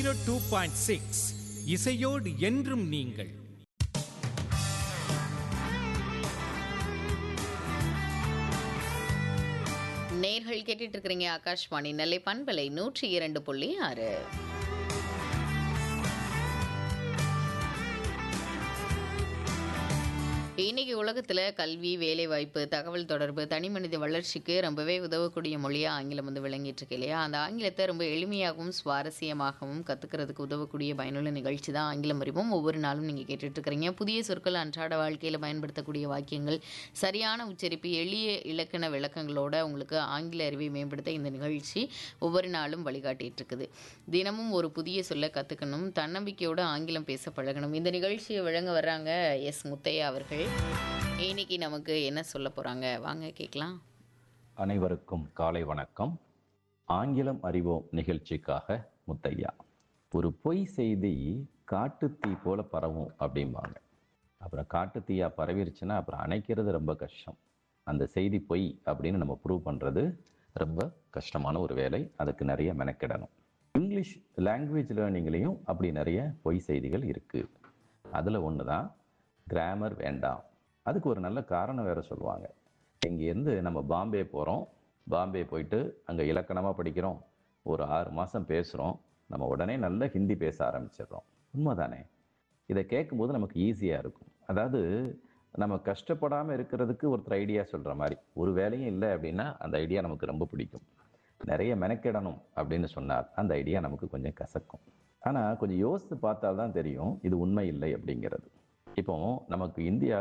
two point six இசையோடு என்றும் நீங்கள் நேர்கள் கேட்டுட்டு இருக்கிறீங்க ஆகாஷ்வாணி நெல்லை பண்பலை நூற்றி இரண்டு புள்ளி ஆறு இன்னைக்கு உலகத்தில் கல்வி வேலைவாய்ப்பு தகவல் தொடர்பு தனி மனித வளர்ச்சிக்கு ரொம்பவே உதவக்கூடிய மொழியாக ஆங்கிலம் வந்து விளங்கிட்டு இருக்கு இல்லையா அந்த ஆங்கிலத்தை ரொம்ப எளிமையாகவும் சுவாரஸ்யமாகவும் கற்றுக்கிறதுக்கு உதவக்கூடிய பயனுள்ள நிகழ்ச்சி தான் ஆங்கிலம் அறிவோம் ஒவ்வொரு நாளும் நீங்கள் கேட்டுட்டு இருக்கிறீங்க புதிய சொற்கள் அன்றாட வாழ்க்கையில் பயன்படுத்தக்கூடிய வாக்கியங்கள் சரியான உச்சரிப்பு எளிய இலக்கண விளக்கங்களோட உங்களுக்கு ஆங்கில அறிவை மேம்படுத்த இந்த நிகழ்ச்சி ஒவ்வொரு நாளும் வழிகாட்டிட்டு இருக்குது தினமும் ஒரு புதிய சொல்ல கற்றுக்கணும் தன்னம்பிக்கையோட ஆங்கிலம் பேச பழகணும் இந்த நிகழ்ச்சியை வழங்க வர்றாங்க எஸ் முத்தையா அவர்கள் இன்னைக்கு நமக்கு என்ன சொல்ல போகிறாங்க வாங்க கேட்கலாம் அனைவருக்கும் காலை வணக்கம் ஆங்கிலம் அறிவோம் நிகழ்ச்சிக்காக முத்தையா ஒரு பொய் செய்தி காட்டுத்தீ போல பரவும் அப்படிம்பாங்க அப்புறம் காட்டுத்தீயா பரவிருச்சுன்னா அப்புறம் அணைக்கிறது ரொம்ப கஷ்டம் அந்த செய்தி பொய் அப்படின்னு நம்ம ப்ரூவ் பண்ணுறது ரொம்ப கஷ்டமான ஒரு வேலை அதுக்கு நிறைய மெனக்கிடணும் இங்கிலீஷ் லாங்குவேஜ் லேர்னிங்லேயும் அப்படி நிறைய பொய் செய்திகள் இருக்குது அதில் ஒன்று தான் கிராமர் வேண்டாம் அதுக்கு ஒரு நல்ல காரணம் வேற சொல்லுவாங்க இங்கேருந்து நம்ம பாம்பே போகிறோம் பாம்பே போயிட்டு அங்கே இலக்கணமாக படிக்கிறோம் ஒரு ஆறு மாதம் பேசுகிறோம் நம்ம உடனே நல்ல ஹிந்தி பேச ஆரம்பிச்சிடுறோம் உண்மைதானே இதை கேட்கும்போது நமக்கு ஈஸியாக இருக்கும் அதாவது நம்ம கஷ்டப்படாமல் இருக்கிறதுக்கு ஒருத்தர் ஐடியா சொல்கிற மாதிரி ஒரு வேலையும் இல்லை அப்படின்னா அந்த ஐடியா நமக்கு ரொம்ப பிடிக்கும் நிறைய மெனக்கிடணும் அப்படின்னு சொன்னால் அந்த ஐடியா நமக்கு கொஞ்சம் கசக்கும் ஆனால் கொஞ்சம் யோசித்து பார்த்தா தான் தெரியும் இது உண்மை இல்லை அப்படிங்கிறது இப்போ நமக்கு இந்தியா